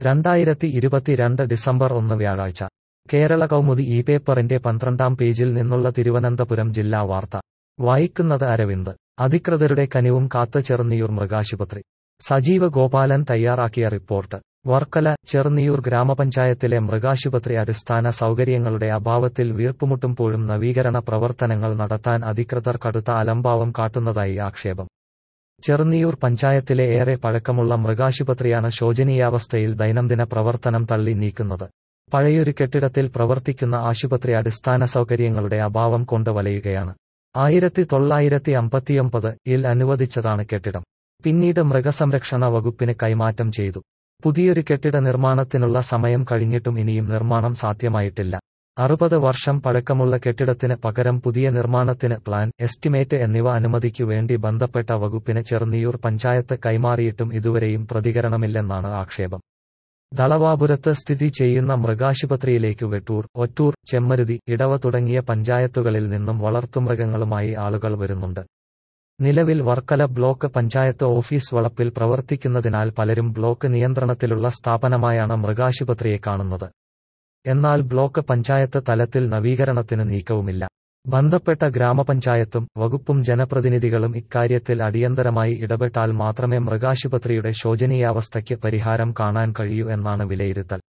രണ്ടായിരത്തി ഇരുപത്തിരണ്ട് ഡിസംബർ ഒന്ന് വ്യാഴാഴ്ച കേരള കൗമുദി ഈ പേപ്പറിന്റെ പന്ത്രണ്ടാം പേജിൽ നിന്നുള്ള തിരുവനന്തപുരം ജില്ലാ വാർത്ത വായിക്കുന്നത് അരവിന്ദ് അധികൃതരുടെ കനിവും കാത്ത് ചെറുന്നിയൂർ മൃഗാശുപത്രി സജീവ ഗോപാലൻ തയ്യാറാക്കിയ റിപ്പോർട്ട് വർക്കല ചെറുന്നിയൂർ ഗ്രാമപഞ്ചായത്തിലെ മൃഗാശുപത്രി അടിസ്ഥാന സൗകര്യങ്ങളുടെ അഭാവത്തിൽ വീർപ്പുമുട്ടുമ്പോഴും നവീകരണ പ്രവർത്തനങ്ങൾ നടത്താൻ അധികൃതർ കടുത്ത അലംഭാവം കാട്ടുന്നതായി ആക്ഷേപം ചെറുന്നിയൂർ പഞ്ചായത്തിലെ ഏറെ പഴക്കമുള്ള മൃഗാശുപത്രിയാണ് ശോചനീയാവസ്ഥയിൽ ദൈനംദിന പ്രവർത്തനം തള്ളി നീക്കുന്നത് പഴയൊരു കെട്ടിടത്തിൽ പ്രവർത്തിക്കുന്ന ആശുപത്രി അടിസ്ഥാന സൗകര്യങ്ങളുടെ അഭാവം കൊണ്ട് വലയുകയാണ് ആയിരത്തി തൊള്ളായിരത്തി അമ്പത്തിയൊമ്പത് ഇൽ അനുവദിച്ചതാണ് കെട്ടിടം പിന്നീട് മൃഗസംരക്ഷണ വകുപ്പിന് കൈമാറ്റം ചെയ്തു പുതിയൊരു കെട്ടിട നിർമ്മാണത്തിനുള്ള സമയം കഴിഞ്ഞിട്ടും ഇനിയും നിർമ്മാണം സാധ്യമായിട്ടില്ല അറുപത് വർഷം പഴക്കമുള്ള കെട്ടിടത്തിന് പകരം പുതിയ നിർമ്മാണത്തിന് പ്ലാൻ എസ്റ്റിമേറ്റ് എന്നിവ അനുമതിക്കു വേണ്ടി ബന്ധപ്പെട്ട വകുപ്പിന് ചെറുന്നിയൂർ പഞ്ചായത്ത് കൈമാറിയിട്ടും ഇതുവരെയും പ്രതികരണമില്ലെന്നാണ് ആക്ഷേപം ദളവാപുരത്ത് സ്ഥിതി ചെയ്യുന്ന മൃഗാശുപത്രിയിലേക്ക് വെട്ടൂർ ഒറ്റൂർ ചെമ്മരുതി ഇടവ തുടങ്ങിയ പഞ്ചായത്തുകളിൽ നിന്നും വളർത്തുമൃഗങ്ങളുമായി ആളുകൾ വരുന്നുണ്ട് നിലവിൽ വർക്കല ബ്ലോക്ക് പഞ്ചായത്ത് ഓഫീസ് വളപ്പിൽ പ്രവർത്തിക്കുന്നതിനാൽ പലരും ബ്ലോക്ക് നിയന്ത്രണത്തിലുള്ള സ്ഥാപനമായാണ് മൃഗാശുപത്രിയെ കാണുന്നത് എന്നാൽ ബ്ലോക്ക് പഞ്ചായത്ത് തലത്തിൽ നവീകരണത്തിന് നീക്കവുമില്ല ബന്ധപ്പെട്ട ഗ്രാമപഞ്ചായത്തും വകുപ്പും ജനപ്രതിനിധികളും ഇക്കാര്യത്തിൽ അടിയന്തരമായി ഇടപെട്ടാൽ മാത്രമേ മൃഗാശുപത്രിയുടെ ശോചനീയാവസ്ഥയ്ക്ക് പരിഹാരം കാണാൻ കഴിയൂ എന്നാണ് വിലയിരുത്തൽ